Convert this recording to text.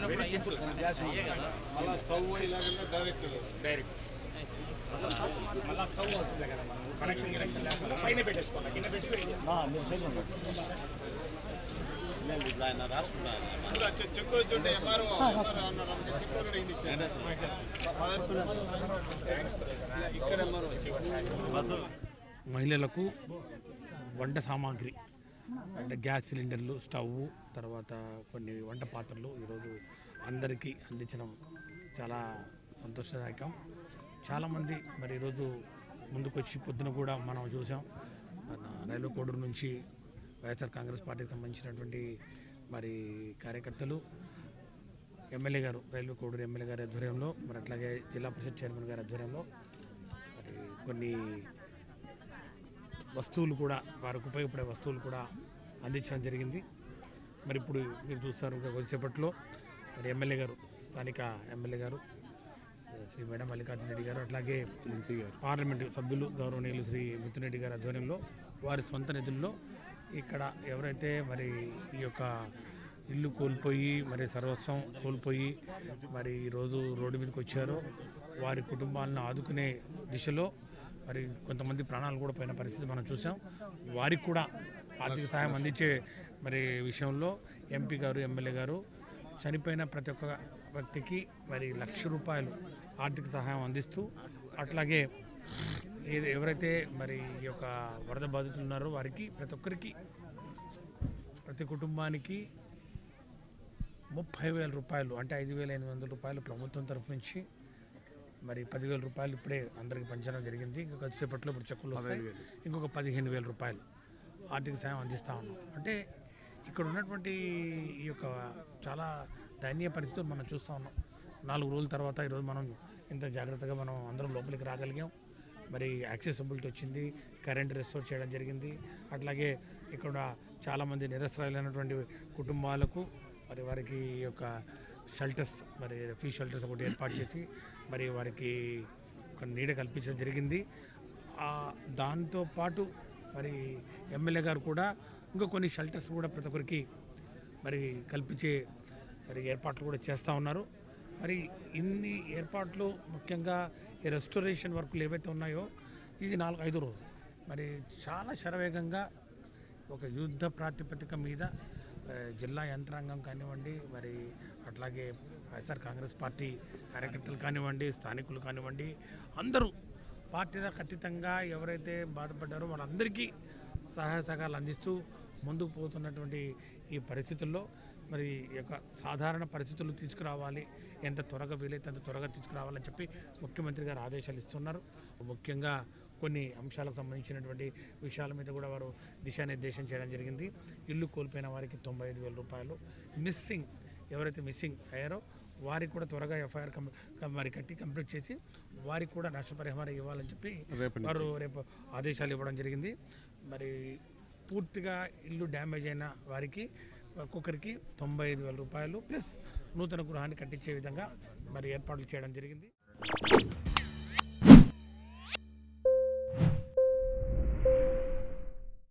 వచ్చినప్పుడు సింపుల్ అయ్యే కదా మళ్ళా స్టవ్ ఇలాగన్నా డైరెక్ట్ డైరెక్ట్ మళ్ళా స్టవ్ వస్తుంది కదా మనం కనెక్షన్ కనెక్షన్ లేకుండా పైన పెట్టేసుకోవాలి కింద పెట్టుకుని ఆయన రాసుకున్నారు చెక్కు వచ్చుంటే ఎంఆర్ఓ చెక్కు కూడా ఇది ఇచ్చారు. ఇక్కడ ఎంఆర్ఓ మహిళలకు వంట సామాగ్రి అంటే గ్యాస్ సిలిండర్లు స్టవ్ తర్వాత కొన్ని వంట పాత్రలు ఈరోజు అందరికీ అందించడం చాలా సంతోషదాయకం చాలామంది మరి ఈరోజు ముందుకొచ్చి పొద్దున కూడా మనం చూసాం మన రైల్వే కోడూరు నుంచి వైఎస్ఆర్ కాంగ్రెస్ పార్టీకి సంబంధించినటువంటి మరి కార్యకర్తలు ఎమ్మెల్యే గారు రైల్వే కోడూరు ఎమ్మెల్యే గారి ఆధ్వర్యంలో మరి అట్లాగే జిల్లా పరిషత్ చైర్మన్ గారి ఆధ్వర్యంలో మరి కొన్ని వస్తువులు కూడా వారికి ఉపయోగపడే వస్తువులు కూడా అందించడం జరిగింది మరి ఇప్పుడు మీరు చూస్తారు ఇంకా కొద్దిసేపట్లో మరి ఎమ్మెల్యే గారు స్థానిక ఎమ్మెల్యే గారు శ్రీ మేడం మల్లికార్జున రెడ్డి గారు అట్లాగే పార్లమెంటు సభ్యులు గౌరవనీయులు శ్రీ మిథున్ రెడ్డి గారి ఆధ్వర్యంలో వారి సొంత నిధుల్లో ఇక్కడ ఎవరైతే మరి ఈ యొక్క ఇల్లు కోల్పోయి మరి సర్వస్వం కోల్పోయి మరి ఈరోజు రోడ్డు మీదకి వచ్చారో వారి కుటుంబాలను ఆదుకునే దిశలో మరి కొంతమంది ప్రాణాలు కూడా పోయిన పరిస్థితి మనం చూసాం వారికి కూడా ఆర్థిక సహాయం అందించే మరి విషయంలో ఎంపీ గారు ఎమ్మెల్యే గారు చనిపోయిన ప్రతి ఒక్క వ్యక్తికి మరి లక్ష రూపాయలు ఆర్థిక సహాయం అందిస్తూ అట్లాగే ఏది ఎవరైతే మరి ఈ యొక్క వరద బాధితులు ఉన్నారో వారికి ప్రతి ఒక్కరికి ప్రతి కుటుంబానికి ముప్పై వేల రూపాయలు అంటే ఐదు వేల ఎనిమిది వందల రూపాయలు ప్రభుత్వం తరఫు నుంచి మరి పదివేల రూపాయలు ఇప్పుడే అందరికి పంచడం జరిగింది ఇంకొక కొద్దిసేపట్లో ఇప్పుడు చెక్కులు వస్తాయి ఇంకొక పదిహేను వేల రూపాయలు ఆర్థిక సాయం అందిస్తూ ఉన్నాం అంటే ఇక్కడ ఉన్నటువంటి ఈ యొక్క చాలా దయనీయ పరిస్థితులు మనం చూస్తూ ఉన్నాం నాలుగు రోజుల తర్వాత ఈరోజు మనం ఇంత జాగ్రత్తగా మనం అందరం లోపలికి రాగలిగాం మరి యాక్సెసిబిలిటీ వచ్చింది కరెంట్ రెస్టోర్ చేయడం జరిగింది అట్లాగే ఇక్కడ చాలామంది నిరసరాలైనటువంటి కుటుంబాలకు మరి వారికి ఈ యొక్క షెల్టర్స్ మరి ఫీ షెల్టర్స్ ఒకటి ఏర్పాటు చేసి మరి వారికి ఒక నీడ కల్పించడం జరిగింది ఆ దాంతో పాటు మరి ఎమ్మెల్యే గారు కూడా ఇంకా కొన్ని షెల్టర్స్ కూడా ప్రతి ఒక్కరికి మరి కల్పించే మరి ఏర్పాట్లు కూడా చేస్తూ ఉన్నారు మరి ఇన్ని ఏర్పాట్లు ముఖ్యంగా ఈ రెస్టోరేషన్ వర్కులు ఏవైతే ఉన్నాయో ఇది నాలుగు ఐదు రోజులు మరి చాలా శరవేగంగా ఒక యుద్ధ ప్రాతిపదిక మీద ఆ, జిల్లా యంత్రాంగం కానివ్వండి మరి అట్లాగే వైఎస్ఆర్ కాంగ్రెస్ పార్టీ కార్యకర్తలు కానివ్వండి స్థానికులు కానివ్వండి అందరూ పార్టీలకు అతీతంగా ఎవరైతే బాధపడ్డారో వాళ్ళందరికీ సహాయ సహకారాలు అందిస్తూ ముందుకు పోతున్నటువంటి ఈ పరిస్థితుల్లో మరి ఈ యొక్క సాధారణ పరిస్థితులు తీసుకురావాలి ఎంత త్వరగా వీలైతే అంత త్వరగా తీసుకురావాలని చెప్పి ముఖ్యమంత్రి గారు ఆదేశాలు ఇస్తున్నారు ముఖ్యంగా కొన్ని అంశాలకు సంబంధించినటువంటి విషయాల మీద కూడా వారు దిశానిర్దేశం చేయడం జరిగింది ఇల్లు కోల్పోయిన వారికి తొంభై ఐదు వేల రూపాయలు మిస్సింగ్ ఎవరైతే మిస్సింగ్ అయ్యారో వారికి కూడా త్వరగా ఎఫ్ఐఆర్ కం కం- మరి కట్టి కంప్లీట్ చేసి వారికి కూడా నష్టపరిహారం ఇవ్వాలని చెప్పి వారు రేపు ఆదేశాలు ఇవ్వడం జరిగింది మరి పూర్తిగా ఇల్లు డ్యామేజ్ అయిన వారికి ఒక్కొక్కరికి తొంభై ఐదు వేల రూపాయలు ప్లస్ నూతన గృహాన్ని కట్టించే విధంగా మరి ఏర్పాట్లు చేయడం జరిగింది